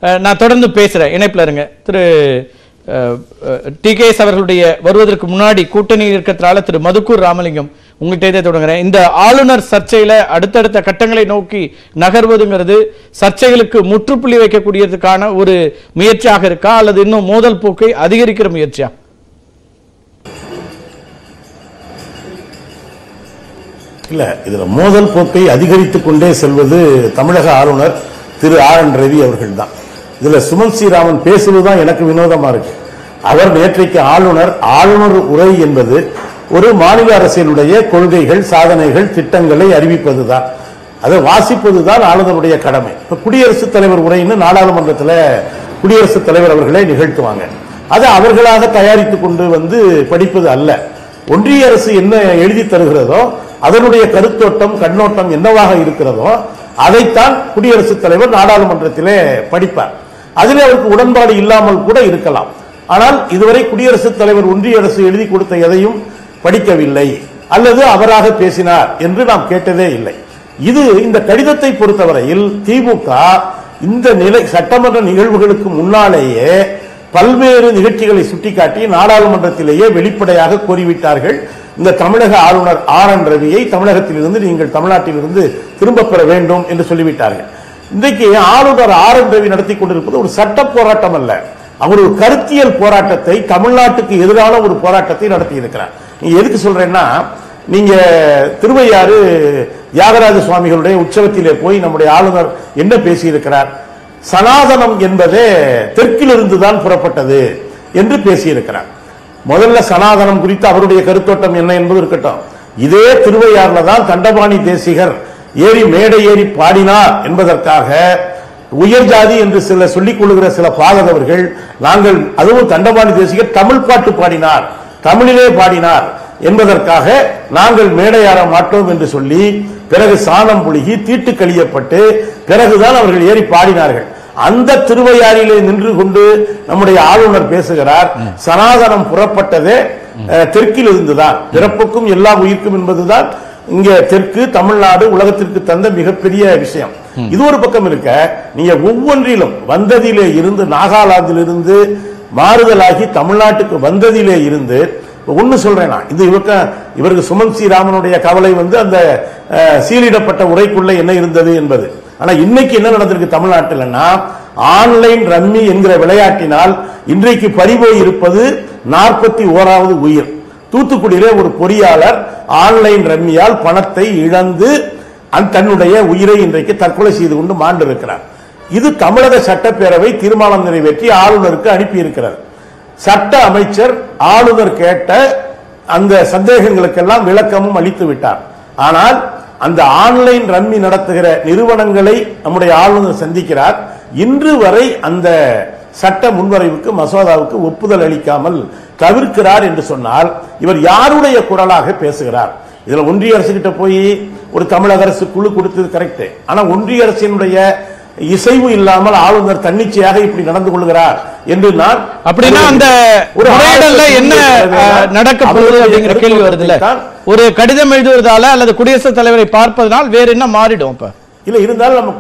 அஹ், நான் தொடர்ந்து பேசுறேன் இணைப்புல இருங்க திரு டி கேஎஸ் அவர்களுடைய வருவதற்கு முன்னாடி கூட்டணியில் இருக்கிறதுனால திரு மதுக்கூர் ராமலிங்கம் உங்கள்கிட்ட தொடங்குறேன் இந்த ஆளுநர் சர்ச்சையில அடுத்தடுத்த கட்டங்களை நோக்கி நகர்வதுங்கிறது சர்ச்சைகளுக்கு முற்றுப்புள்ளி வைக்கக்கூடியதுக்கான ஒரு முயற்சியாக இருக்கா அல்லது இன்னும் மோதல் போக்கை அதிகரிக்கிற முயற்சியா இல்ல இதுல மோதல் போக்கை அதிகரித்துக் கொண்டே செல்வது தமிழக ஆளுநர் திரு ஆர் என் ரவி அவர்கள் தான் இதுல சுமன் ஸ்ரீராமன் பேசுவதுதான் எனக்கு வினோதமா இருக்கு அவர் நேற்றைக்கு ஆளுநர் ஆளுநர் உரை என்பது ஒரு மாநில அரசினுடைய கொள்கைகள் சாதனைகள் திட்டங்களை அறிவிப்பதுதான் அதை வாசிப்பதுதான் ஆளுநருடைய கடமை இப்ப குடியரசுத் தலைவர் உரைன்னு நாடாளுமன்றத்தில் குடியரசுத் தலைவர் அவர்களே நிகழ்த்துவாங்க அதை அவர்களாக தயாரித்துக் கொண்டு வந்து படிப்பது அல்ல ஒன்றிய அரசு என்ன எழுதி தருகிறதோ அதனுடைய கருத்தோட்டம் கண்ணோட்டம் என்னவாக இருக்கிறதோ அதைத்தான் குடியரசுத் தலைவர் நாடாளுமன்றத்திலே படிப்பார் அதில் அவருக்கு உடன்பாடு இல்லாமல் கூட இருக்கலாம் ஆனால் இதுவரை குடியரசுத் தலைவர் ஒன்றிய அரசு எழுதி கொடுத்த எதையும் படிக்கவில்லை அல்லது அவராக பேசினார் என்று நாம் கேட்டதே இல்லை இது இந்த கடிதத்தை பொறுத்தவரையில் திமுக இந்த நிலை சட்டமன்ற நிகழ்வுகளுக்கு முன்னாலேயே பல்வேறு நிகழ்ச்சிகளை சுட்டிக்காட்டி நாடாளுமன்றத்திலேயே வெளிப்படையாக கூறிவிட்டார்கள் இந்த தமிழக ஆளுநர் ஆர் என் ரவியை தமிழகத்திலிருந்து நீங்கள் தமிழ்நாட்டிலிருந்து திரும்ப பெற வேண்டும் என்று சொல்லிவிட்டார்கள் இன்றைக்கு ஆளுநர் ஆர் என் ரவி நடத்தி கொண்டிருப்பது ஒரு சட்ட போராட்டம் அல்ல அவர் ஒரு கருத்தியல் போராட்டத்தை தமிழ்நாட்டுக்கு எதிரான ஒரு போராட்டத்தை நடத்தி இருக்கிறார் நீங்க எதுக்கு சொல்றேன்னா நீங்க திருவையாறு தியாகராஜ சுவாமிகளுடைய உற்சவத்திலே போய் நம்முடைய ஆளுநர் என்ன பேசியிருக்கிறார் சனாதனம் என்பதே தெற்கிலிருந்து தான் புறப்பட்டது என்று பேசியிருக்கிறார் முதல்ல சனாதனம் குறித்து அவருடைய கருத்தோட்டம் என்ன என்பது இருக்கட்டும் இதே திருவையாறுல தான் தண்டபாணி தேசிகர் ஏறி மேடை ஏறி பாடினார் என்பதற்காக உயர் ஜாதி என்று சில சொல்லிக் கொள்ளுகிற சில பாதகவர்கள் நாங்கள் அதுவும் தண்டபாணி தேசிகர் தமிழ் பாட்டு பாடினார் தமிழிலே பாடினார் என்பதற்காக நாங்கள் மேடையாற மாட்டோம் என்று சொல்லி பிறகு சாணம் புழுகி தீட்டு கழியப்பட்டு பிறகுதான் அவர்கள் ஏறி பாடினார்கள் அந்த திருவையாறிலே நின்று கொண்டு நம்முடைய ஆளுநர் பேசுகிறார் சனாதனம் புறப்பட்டதே அஹ், தெற்கில் இருந்துதான் பிறப்புக்கும் எல்லா உயிர்க்கும் என்பதுதான் இங்க தெற்கு தமிழ்நாடு உலகத்திற்கு தந்த மிகப்பெரிய விஷயம் இது ஒரு பக்கம் இருக்க நீங்க ஒவ்வொன்றிலும் வந்ததிலே இருந்து நாகாலாந்திலிருந்து மாறுதலாகி தமிழ்நாட்டுக்கு வந்ததிலே இருந்து ஒன்னு சொல்றேன் நான் இது இவருக்கு இவருக்கு சுமன் ஸ்ரீராமனுடைய கவலை வந்து அந்த அஹ், சீலிடப்பட்ட உரைக்குள்ள என்ன இருந்தது என்பது ஆனா இன்னைக்கு என்ன நடந்திருக்கு தமிழ்நாட்டில்னா ஆன்லைன் ரம்மி என்கிற விளையாட்டினால் இன்றைக்கு பறிபோய் இருப்பது நாற்பத்தி ஓராவது உயிர் தூத்துக்குடியிலே ஒரு பொறியாளர் ஆன்லைன் ரம்மியால் பணத்தை இழந்து அந்த தன்னுடைய உயிரை இன்றைக்கு தற்கொலை செய்து கொண்டு மாண்டிருக்கிறார் இது தமிழக சட்டப்பேரவை தீர்மானம் நிறைவேற்றி ஆளுநருக்கு அனுப்பியிருக்கிறார் சட்ட அமைச்சர் ஆளுநர் கேட்ட அந்த சந்தேகங்களுக்கெல்லாம் விளக்கமும் அளித்து விட்டார் ஆனால் அந்த ஆன்லைன் ரம்மி நடத்துகிற நிறுவனங்களை நம்முடைய ஆளுநர் சந்திக்கிறார் இன்று வரை அந்த சட்ட முன்வரைவுக்கு மசோதாவுக்கு ஒப்புதல் அளிக்காமல் தவிர்க்கிறார் என்று சொன்னால் இவர் யாருடைய குரலாக பேசுகிறார் இதுல ஒன்றிய அரசு கிட்ட போய் ஒரு தமிழக அரசு குழு கொடுத்தது கரெக்ட் ஆனா ஒன்றிய அரசினுடைய இசைவு இல்லாமல் ஆளுநர் தன்னிச்சையாக இப்படி நடந்து கொள்கிறார் என்று நான் அப்படின்னா அந்த ஒரு உரையாடல்ல ஆளுநர் என்ன அஹ், நடக்க போகுது அவருடைய அப்படிங்கிற கேள்வி வருதுல்ல தான் ஒரு கடிதம் எழுதுவதால அல்லது குடியரசுத் தலைவரை பார்ப்பதனால் வேற என்ன மாறிடும் இப்ப இல்ல இருந்தாலும் நம்ம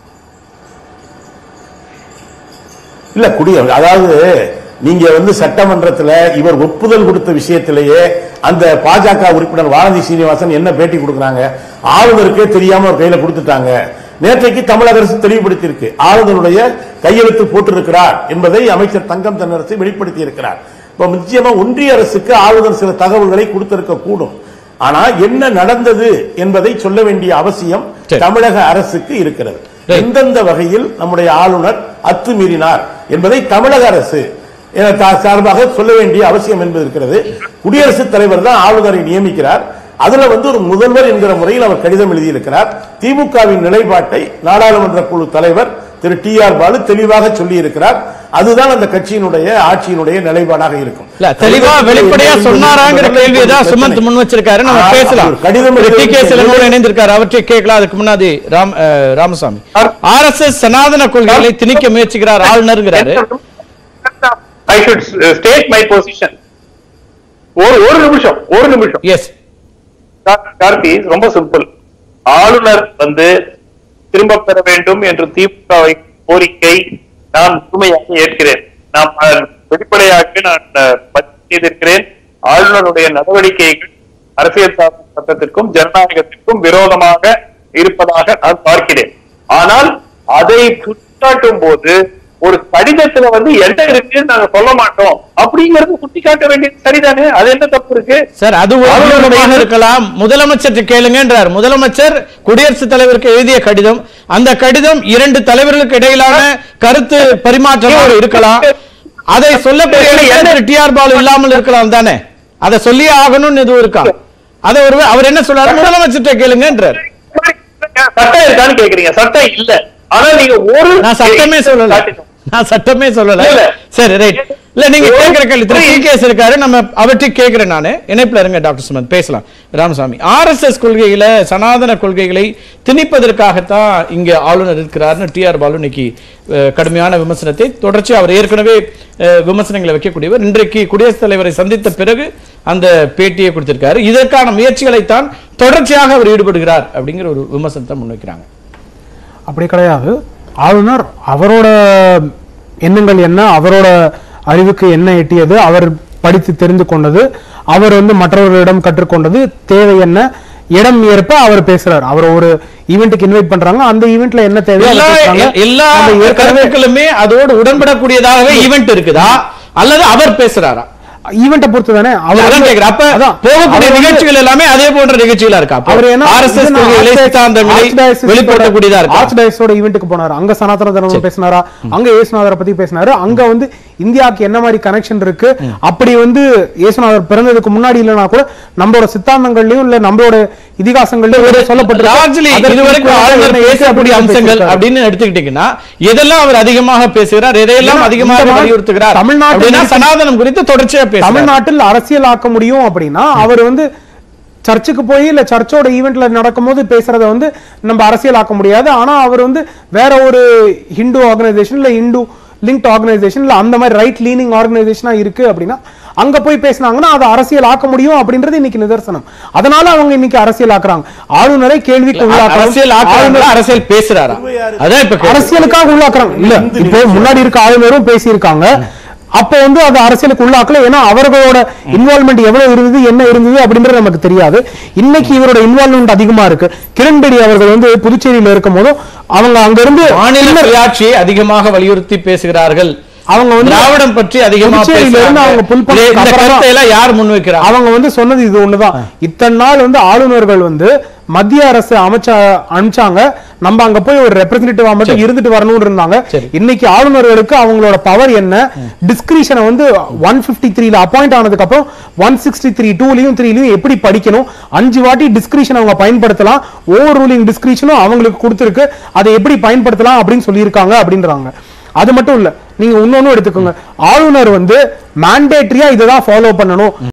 இல்ல குடிய அதாவது நீங்க வந்து சட்டமன்றத்துல இவர் ஒப்புதல் கொடுத்த விஷயத்திலேயே அந்த பாஜக உறுப்பினர் வானதி சீனிவாசன் என்ன பேட்டி கொடுக்கறாங்க ஆளுநருக்கே தெரியாம ஒரு கையில கொடுத்துட்டாங்க நேற்றைக்கு தமிழக அரசு தெளிவுபடுத்தியிருக்கு ஆளுநருடைய கையெழுத்து போட்டிருக்கிறார் என்பதை அமைச்சர் தங்கம் தென்னரசு வெளிப்படுத்தி இருக்கிறார் இப்ப நிச்சயமா ஒன்றிய அரசுக்கு ஆளுநர் சில தகவல்களை கொடுத்திருக்க கூடும் ஆனா என்ன நடந்தது என்பதை சொல்ல வேண்டிய அவசியம் சரி. தமிழக அரசுக்கு இருக்கிறது எந்தெந்த வகையில் நம்முடைய ஆளுநர் அத்துமீறினார் என்பதை தமிழக அரசு என தா- சார்பாக சொல்ல வேண்டிய அவசியம் என்பது இருக்கிறது குடியரசுத் தலைவர் தான் ஆளுநரை நியமிக்கிறார் அதுல வந்து ஒரு முதல்வர் என்கிற முறையில் அவர் கடிதம் எழுதியிருக்கிறார் திமுகவின் நிலைப்பாட்டை நாடாளுமன்ற குழு தலைவர் திரு டி ஆர் பாலு தெளிவாக சொல்லி இருக்கிறார் அதுதான் அந்த கட்சியினுடைய ஆட்சியினுடைய நிலைப்பாடாக இருக்கும் இல்ல தெளிவா வெளிப்படையா சொன்னாராங்கிற கேள்வியை தான் சுமந்த் முன் வச்சிருக்காரு நம்ம ஆ, பேசலாம் அவர் கடிதம் டி கே எழுதி- சிலங்கோடு இணைந்திருக்காரு அவற்றை கேட்கலாம் அதுக்கு முன்னாடி ராம் அஹ், ராமசாமி ஆர் எஸ் எஸ் சனாதன கொள்கைகளை திணிக்க முயற்சிக்கிறார் ஆளுநர்ங்கிறாரு I should state my position ஒரு ஒரு நிமிஷம் ஒரு நிமிஷம் எஸ் கா- கார்த்தி ரொம்ப சிம்பிள் ஆளுநர் வந்து திரும்ப பெற வேண்டும் என்று திமுக கோரிக்கை நான் முழுமையாக ஏற்கிறேன் நான் அஹ், வெளிப்படையாக நான் அஹ், பதிவு செய்திருக்கிறேன் ஆளுநருடைய நடவடிக்கைகள் அரசியல் சாசன சட்டத்திற்கும் ஜனநாயகத்திற்கும் விரோதமாக இருப்பதாக நான் பார்க்கிறேன் ஆனால் அதை சுட்டிக்காட்டும் போது ஒரு கடிதத்துல வந்து என்ன இருக்குன்னு நாங்க சொல்ல மாட்டோம் அப்படிங்கறது சுட்டிக்காட்ட வேண்டியது சரிதானே அது என்ன தப்பு இருக்கு சார் அது ஒரு அவர்களுடைய- விதமாக இருக்கலாம் முதலமைச்சர் கேளுங்கன்றார் முதலமைச்சர் குடியரசுத் தலைவருக்கு எழுதிய கடிதம் அந்த கடிதம் இரண்டு தலைவர்களுக்கு இடையிலான கருத்து பரிமாற்றமாக இருக்கலாம் அதை சொல்லக்கூடிய டி ஆர் பாலு இல்லாமல் இருக்கலாம் தானே அதை சொல்லியே ஆகணும்னு எதுவும் இருக்கா அதை ஒரு அவர் என்ன சொல்றாரு முதலமைச்சர்கிட்ட கேளுங்கன்றார் சட்டம் இருக்கான்னு கேக்குறீங்க சட்டம் இல்ல ஆனா நீங்க ஒரு நான் சட்டமே சொல்லல காட்டினோம். நான் சட்டமே சொல்லல இல்ல. சரி ரைட் இல்ல நீங்க கேக்குற கேள்வி திரு கேஸ் இருக்காரு நம்ம அவற்றை கேக்குறேன் நானு இணைப்புல இருங்க டாக்டர் சுமந்த் பேசலாம் ராமசாமி ஆர்எஸ்எஸ் கொள்கையில சனாதன கொள்கைகளை திணிப்பதற்காகத்தான் இங்க ஆளுநர் இருக்கிறார்னு டி ஆர் பாலு இன்னைக்கு அஹ், கடுமையான விமர்சனத்தை தொடர்ச்சி அவர் ஏற்கனவே அஹ், விமர்சனங்களை வைக்கக்கூடியவர் இன்றைக்கு குடியரசுத் தலைவரை சந்தித்த பிறகு அந்த பேட்டியை கொடுத்திருக்காரு இதற்கான முயற்சிகளைத்தான் தொடர்ச்சியாக அவர் ஈடுபடுகிறார் அப்படிங்கிற ஒரு விமர்சனத்தை முன்வைக்கிறாங்க அப்படி கிடையாது ஆளுநர் அவரோட எண்ணங்கள் என்ன அவரோட அறிவுக்கு என்ன எட்டியது அவர் படித்து தெரிந்து கொண்டது அவர் வந்து மற்றவர்களிடம் கற்றுக்கொண்டது தேவை என்ன இடம் ஏற்ப அவர் பேசுறாரு அவர் ஒரு ஈவெண்ட்டுக்கு இன்வைட் பண்றாங்க அந்த ஈவெண்ட்ல என்ன தேவை அதை எல்லா பேசுறாங்க. எல்லா நம்ம ஏற்கனவே கருத்துக்களுமே அதோடு உடன்படக்கூடியதாகவே ஈவென்ட் இருக்குதா அல்லது அவர் பேசுறாரா ஈவெண்ட்டை பொறுத்து தானே அவர் அதான் வந்து- கேக்குறேன். அப்ப அதான். போகக்கூடிய அவர் வந்து- நிகழ்ச்சிகள் எல்லாமே அதே போன்ற நிகழ்ச்சிகளா இருக்கா அப்ப அவர் ஏன்னா RSS இது நான் கொள்கைகளை, Archdiocese- சித்தாந்தங்களை Archdiocese வெளிப்படுத்தக்கூடியதா இருக்கா Archdiocese-ஓட ஈவெண்ட்டுக்கு போனாரு அங்க சனாதன தர்மம் பேசினாரா அங்க இயேசுநாதரை பத்தி பேசினாரு அங்க வந்து இந்தியாவுக்கு என்ன மாதிரி கனெக்ஷன் இருக்கு அப்படி வந்து இயேசுநாதர் பிறந்ததுக்கு முன்னாடி இல்லைனா கூட நம்மளோட சித்தாந்தங்கள்லயும் இல்ல நம்மளோட இதிகாசங்கள்லயும் ஒரு லார்ஜ்லி இதுவரைக்கும் ஆளுநர் பேசக்கூடிய அம்சங்கள் அப்படின்னு எடுத்துக்கிட்டீங்கன்னா எதெல்லாம் அவர் அதிகமாக பேசுகிறார் எதையெல்லாம் ஏன்னா, அதிகமாக இந்த மாதிரி வலியுறுத்துகிறார் தமிழ்நாட்டில் அப்படின்னா இருக்கு- சனாதனம் குறித்து தொடர்ச்சியா பேசுகிறார் தமிழ்நாட்டில் அரசியல் ஆக்க முடியும் அப்படின்னா அவர் வந்து சர்ச்சுக்கு போய் இல்ல சர்ச்சோட ஈவெண்ட்ல நடக்கும்போது பேசுறத வந்து நம்ம அரசியல் ஆக்க முடியாது ஆனா அவர் வந்து வேற ஒரு ஹிந்து ஆர்கனைசேஷன் இல்ல ஹிந்து லிங்க்ட் ஆர்கனைசேஷன் இல்ல அந்த மாதிரி ரைட் லீனிங் ஆர்கனைசேஷனா இருக்கு அப்படின்னா அங்க போய் பேசினாங்கன்னா அதை அரசியல் ஆக்க முடியும் அப்படின்றது இன்னைக்கு நிதர்சனம் அதனால அவங்க இன்னைக்கு அரசியல் ஆக்குறாங்க ஆளுநரை கேள்விக்கு உள்ளாக்குறாங்க. அரசியல் ஆளுநர் அரசியல் பேசுறாரா அதான் இப்ப கேள்வி. அரசியலுக்காக உள்ளாக்குறாங்க இல்ல இப்போ முன்னாடி இருக்க ஆளுநரும் பேசியிருக்காங்க அப்ப வந்து அது அரசியலுக்கு உள்ளாக்கல ஏன்னா அவர்களோட இன்வால்மெண்ட் எவ்வளவு இருந்தது என்ன இருந்தது அப்படின்றது நமக்கு தெரியாது இன்னைக்கு இவரோட இன்வால்மெண்ட் அதிகமா இருக்கு கிரண் பேடி அவர்கள் வந்து புதுச்சேரியில இருக்கும் போதும் அவங்க அங்க இருந்து மாநில சுயாட்சியை அதிகமாக வலியுறுத்தி பேசுகிறார்கள் அவங்க வந்து திராவிடம் பற்றி அதிகமா புதுச்சேரியில இருந்து அவங்க புல் பேசுறாங்க. பண்ணதுக்கு இந்த அப்புறம் தான் கருத்தை எல்லாம் யார் முன்வைக்கிறாங்க அவங்க வந்து சொன்னது இது ஒண்ணுதான் இத்தனை நாள் வந்து ஆளுநர்கள் வந்து மத்திய அரசு அமைச்சா அனுப்பிச்சாங்க நம்ம அங்க போய் ஒரு ரெப்ரசன்டேட்டிவா மட்டும் இருந்துட்டு வரணும்னு இருந்தாங்க சரி. இன்னைக்கு ஆளுநர்களுக்கு அவங்களோட பவர் என்ன டிஸ்கிரிஷனை வந்து ஒன் பிப்டி த்ரீல அப்பாயிண்ட் ஆனதுக்கு அப்புறம் ஒன் சிக்ஸ்டி த்ரீ டூலையும் த்ரீலையும் எப்படி படிக்கணும் அஞ்சு வாட்டி டிஸ்கிரிஷன் அவங்க பயன்படுத்தலாம் ஓவர் ரூலிங் டிஸ்கிரிஷனும் அவங்களுக்கு கொடுத்துருக்கு அதை எப்படி பயன்படுத்தலாம் அப்படின்னு சொல்லியிருக்காங்க அப்படின்றாங்க அது மட்டும் இல்ல நீங்க இன்னொன்னு எடுத்துக்கோங்க ஆளுநர் வந்து மேண்டேட்டரியா இதை தான் ஃபாலோ பண்ணணும்